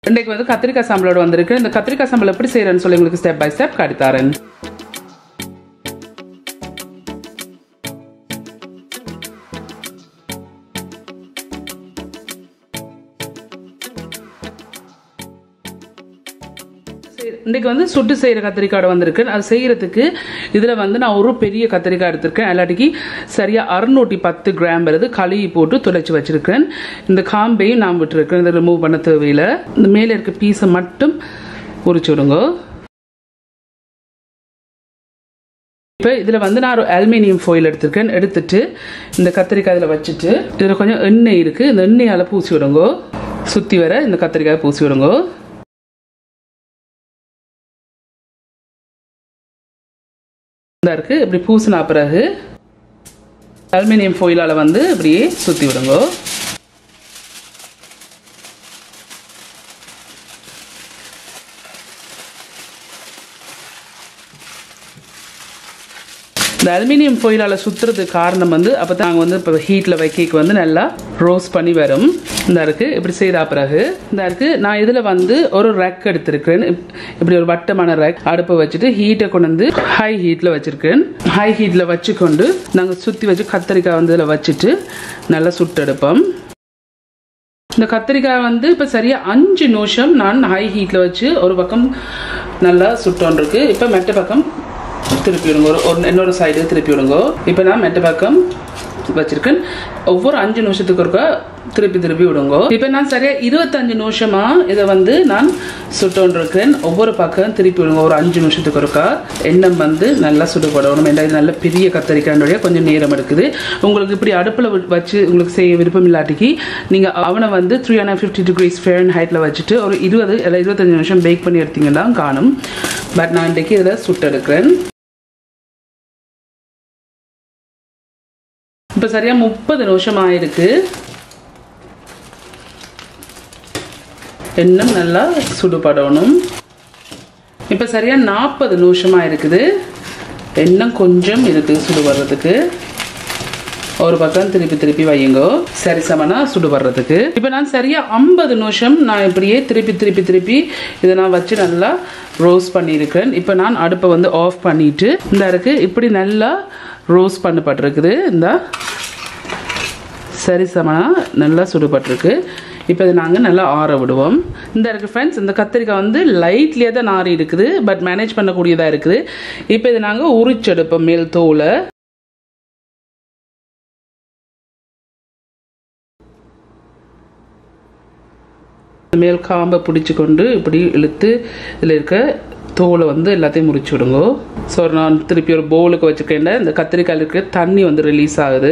இன்றைக்கு வந்து கத்திரிக்காய் சாம்பலோட வந்திருக்கு இந்த கத்திரிக்காய் சாம்பல் எப்படி செய்யறேன்னு சொல்லி உங்களுக்கு ஸ்டெப் பை ஸ்டெப் காட்டித்தாரேன் இன்றைக்கு வந்து சுட்டு செய்கிற கத்திரிக்காய் வந்திருக்கு அது செய்கிறதுக்கு இதில் வந்து நான் ஒரு பெரிய கத்திரிக்காய் எடுத்திருக்கேன் இல்லாட்டிக்கு சரியாக அறுநூற்றி பத்து கிராம் வருது கழுவி போட்டு துளைச்சி வச்சிருக்கேன் இந்த காம்பையும் நான் விட்டுருக்கேன் இதை ரிமூவ் பண்ண தேவையில்லை இந்த மேலே இருக்க பீஸை மட்டும் உரிச்சு விடுங்க இப்போ இதில் வந்து நான் ஒரு அலுமினியம் ஃபாயில் எடுத்திருக்கேன் எடுத்துட்டு இந்த கத்திரிக்காய் இதில் வச்சுட்டு இதில் கொஞ்சம் எண்ணெய் இருக்குது இந்த எண்ணெயால் பூசி விடுங்க சுற்றி வர இந்த கத்திரிக்காயை பூசி விடுங்க இந்த இருக்கு இப்படி பூசினா பிறகு அலுமினியம் ஃபோயிலால் வந்து இப்படியே சுற்றி விடுங்க இந்த அலுமினியம் ஃபோயிலால் சுற்றுறதுக்கு காரணம் வந்து அப்போ தான் நாங்கள் வந்து இப்போ ஹீட்டில் வைக்க வந்து நல்லா ரோஸ்ட் பண்ணி வரும் இந்த இருக்குது இப்படி செய்தா பிறகு இந்த இருக்குது நான் இதில் வந்து ஒரு ரேக் எடுத்திருக்கிறேன் இப்படி ஒரு வட்டமான ரேக் அடுப்பை வச்சுட்டு ஹீட்டை கொண்டு வந்து ஹை ஹீட்டில் வச்சுருக்கேன் ஹை ஹீட்டில் வச்சுக்கொண்டு நாங்கள் சுற்றி வச்சு கத்தரிக்காய் வந்து இதில் வச்சுட்டு நல்லா சுட்டெடுப்போம் இந்த கத்திரிக்காய் வந்து இப்போ சரியாக அஞ்சு நிமிஷம் நான் ஹை ஹீட்டில் வச்சு ஒரு பக்கம் நல்லா சுட்டோன்றிருக்கு இப்போ மெட்ட பக்கம் திருப்பி விடுங்க ஒரு ஒரு இன்னொரு சைடு திருப்பி விடுங்க இப்போ நான் மெட்ட பக்கம் வச்சிருக்கேன் ஒவ்வொரு அஞ்சு நிமிஷத்துக்கு ஒருக்கா திருப்பி திருப்பி விடுங்க இப்போ நான் சரியா இருபத்தஞ்சு நிமிஷமா இதை வந்து நான் சுட்டோன்றிருக்கேன் ஒவ்வொரு பக்கம் திருப்பி விடுங்க ஒரு அஞ்சு நிமிஷத்துக்கு ஒருக்கா எண்ணெய் வந்து நல்லா சுடுபடணும் ஏன்னா இது நல்ல பெரிய கத்தரிக்காய் கொஞ்சம் நேரம் எடுக்குது உங்களுக்கு இப்படி அடுப்பில் வச்சு உங்களுக்கு செய்ய விருப்பம் இல்லாட்டிக்கு நீங்கள் அவனை வந்து three hundred fifty degrees Fahrenheit ஹைட்டில் வச்சுட்டு ஒரு இருபது இல்லை இருபத்தஞ்சு நிமிஷம் பேக் பண்ணி எடுத்தீங்கன்னா காணும் பட் நான் இன்றைக்கி இதில் சுட்டெடுக்கிறேன் இப்போ சரியாக முப்பது நிமிஷம் ஆயிருக்கு எண்ணெய் நல்லா சுடுபடணும் இப்போ சரியாக நாற்பது நிமிஷமாக இருக்குது எண்ணெய் கொஞ்சம் இருக்குது சுடு வர்றதுக்கு ஒரு பக்கம் திருப்பி திருப்பி வையுங்க சரி சமனா சுடு வர்றதுக்கு இப்போ நான் சரியா ஐம்பது நிமிஷம் நான் இப்படியே திருப்பி திருப்பி திருப்பி இதை நான் வச்சு நல்லா ரோஸ்ட் பண்ணியிருக்கேன் இப்போ நான் அடுப்பை வந்து ஆஃப் பண்ணிட்டு இந்த இருக்கு இப்படி நல்லா ரோஸ்ட் பண்ணப்பட்டிருக்குது இந்த சரி சமனா நல்லா சுடுபட்டிருக்கு இப்போ இதை நாங்கள் நல்லா ஆற விடுவோம் இந்த இருக்குது ஃப்ரெண்ட்ஸ் இந்த கத்திரிக்காய் வந்து லைட்லேயே தான் ஆறி இருக்குது பட் மேனேஜ் பண்ணக்கூடியதாக இருக்குது இப்போ இதை நாங்கள் உரிச்செடுப்போம் மேல் தோலை மேல் காம்பை பிடிச்சி கொண்டு இப்படி இழுத்து இதில் இருக்க தோலை வந்து எல்லாத்தையும் முறிச்சு விடுங்க ஸோ நான் திருப்பி ஒரு பவுலுக்கு வச்சுருக்கேன் இந்த கத்திரிக்காயில் இருக்க தண்ணி வந்து ரிலீஸ் ஆகுது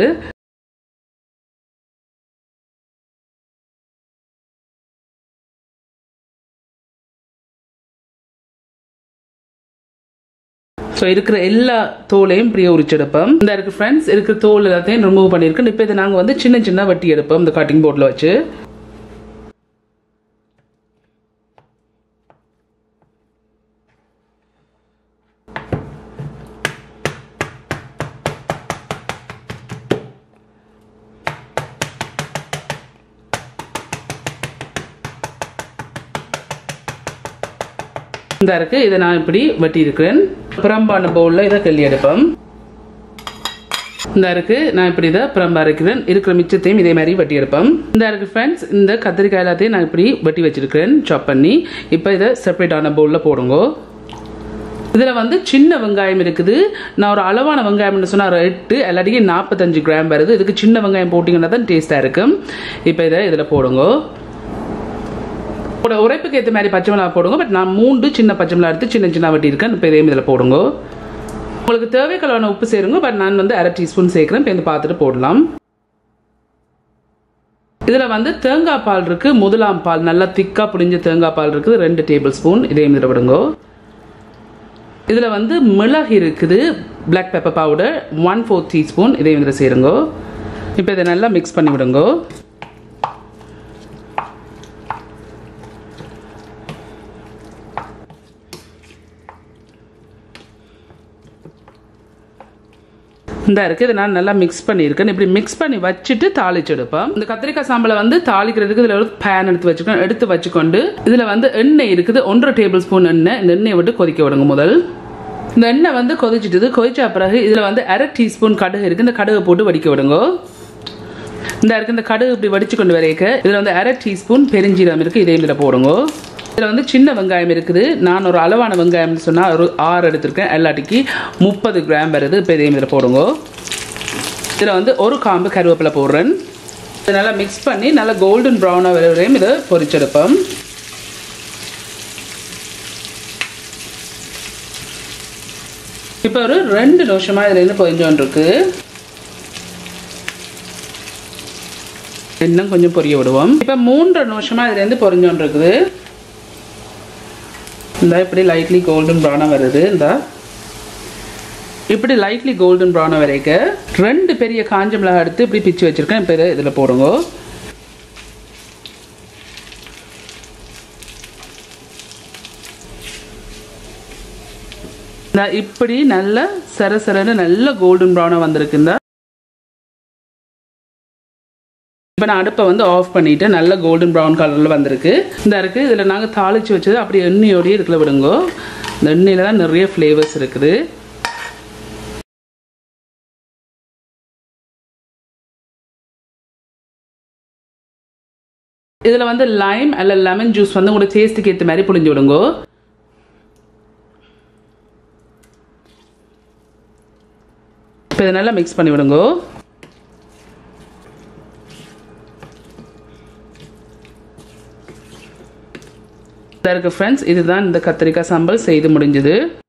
ஸோ இருக்கிற எல்லா தோலையும் இப்படியே உரிச்செடுப்போம் இந்த இருக்கு ஃப்ரெண்ட்ஸ் இருக்கிற தோல் எல்லாத்தையும் ரிமூவ் பண்ணியிருக்கோம் இப்போ இதை நாங்கள் வந்து சின்ன சின்ன வட்டி எடுப்போம் இந்த கட்டிங் போர்டில் வச்சு இந்த இருக்கு இதை நான் இப்படி வெட்டி இருக்கிறேன் புறம்பான பவுலில் இதை கிள்ளி எடுப்போம் இந்த இருக்கு நான் இப்படி இதை புறம்பா இருக்கிறேன் இருக்கிற மிச்சத்தையும் இதே மாதிரி வெட்டி எடுப்போம் இந்த இருக்கு ஃப்ரெண்ட்ஸ் இந்த கத்திரிக்காய் எல்லாத்தையும் நான் இப்படி வெட்டி வச்சிருக்கிறேன் சாப் பண்ணி இப்போ இதை செப்பரேட்டான பவுலில் போடுங்க இதில் வந்து சின்ன வெங்காயம் இருக்குது நான் ஒரு அளவான வெங்காயம்னு சொன்னால் எட்டு எல்லாத்தையும் நாற்பத்தஞ்சு கிராம் வருது இதுக்கு சின்ன வெங்காயம் போட்டிங்கன்னா தான் டேஸ்ட்டாக இருக்கும் இப்போ இதை இதில் போடுங்க உங்களோட உரைப்புக்கு ஏற்ற மாதிரி பச்சை மிளகா போடுங்க பட் நான் மூன்று சின்ன பச்சை மிளகா எடுத்து சின்ன சின்ன வட்டி இருக்கேன் இப்போ இதையும் இதில் போடுங்க உங்களுக்கு தேவைக்கலான உப்பு சேருங்க பட் நான் வந்து அரை டீஸ்பூன் சேர்க்குறேன் இப்போ இந்த பார்த்துட்டு போடலாம் இதில் வந்து தேங்காய் பால் இருக்குது முதலாம் பால் நல்லா திக்காக புளிஞ்ச தேங்காய் பால் இருக்குது ரெண்டு டேபிள் ஸ்பூன் இதையும் இதில் விடுங்க இதில் வந்து மிளகு இருக்குது black pepper powder one four teaspoon இதையும் இதில் சேருங்க இப்போ இதை நல்லா மிக்ஸ் பண்ணி விடுங்க இந்த இருக்குது இதை நான் நல்லா மிக்ஸ் பண்ணியிருக்கேன் இப்படி மிக்ஸ் பண்ணி வச்சுட்டு தாளிச்சு எடுப்பேன் இந்த கத்திரிக்காய் சாம்பலை வந்து தாளிக்கிறதுக்கு இதில் ஒரு பேன் எடுத்து வச்சுக்கணும் எடுத்து வச்சுக்கொண்டு இதில் வந்து எண்ணெய் இருக்குது ஒன்றரை டேபிள் ஸ்பூன் எண்ணெய் இந்த எண்ணெயை விட்டு கொதிக்க விடுங்க முதல் இந்த எண்ணெய் வந்து கொதிச்சிட்டுது கொதிச்ச பிறகு இதில் வந்து அரை டீஸ்பூன் கடுகு இருக்குது இந்த கடுகை போட்டு வடிக்க விடுங்க இந்த இருக்கு இந்த கடுகு இப்படி வடிச்சு கொண்டு வரைக்க இதில் வந்து அரை டீஸ்பூன் பெருஞ்சீரம் இருக்குது இதையும் இதில் போடுங்க இதில் வந்து சின்ன வெங்காயம் இருக்குது நான் ஒரு அளவான வெங்காயம்னு சொன்னால் ஒரு ஆறு எடுத்திருக்கேன் எல்லாட்டிக்கு முப்பது கிராம் வருது இப்போ இதையும் இதில் போடுங்க இதில் வந்து ஒரு காம்பு கருவேப்பிலை போடுறேன் இதை நல்லா மிக்ஸ் பண்ணி நல்லா கோல்டன் ப்ரௌனாக வர வரையும் இதை பொரிச்செடுப்போம் இப்போ ஒரு ரெண்டு நிமிஷமாக இதில் இருந்து பொரிஞ்சோன் இருக்கு இன்னும் கொஞ்சம் பொரிய விடுவோம் இப்போ மூன்றரை நிமிஷமாக இதுலேருந்து பொரிஞ்சோன் இருக்குது இந்த இப்படி லைட்லி கோல்டன் ப்ரௌனாக வருது இந்த இப்படி லைட்லி கோல்டன் ப்ரௌனாக வரைக்க ரெண்டு பெரிய காஞ்ச மிளகா எடுத்து இப்படி பிச்சு வச்சுருக்கேன் இப்போ இதை இதில் போடுங்க இந்த இப்படி நல்ல சர சரன்னு நல்ல கோல்டன் ப்ரௌனாக வந்திருக்கு இந்த இப்போ நான் அடுப்பை வந்து ஆஃப் பண்ணிவிட்டு நல்ல கோல்டன் ப்ரௌன் கலரில் வந்திருக்கு இந்த இருக்குது இதில் நாங்கள் தாளித்து வச்சது அப்படி எண்ணெயோடய இதுக்குள்ள விடுங்கோ இந்த எண்ணெயில் தான் நிறைய ஃப்ளேவர்ஸ் இருக்குது இதில் வந்து லைம் அல்ல லெமன் ஜூஸ் வந்து உங்களோட டேஸ்ட்டுக்கு ஏற்ற மாதிரி புளிஞ்சு விடுங்கோ இப்போ இதை நல்லா மிக்ஸ் பண்ணி விடுங்கோ இருக்கு ஃப்ரெண்ட்ஸ் இதுதான் இந்த கத்திரிக்காய் சாம்பல் செய்து முடிஞ்சது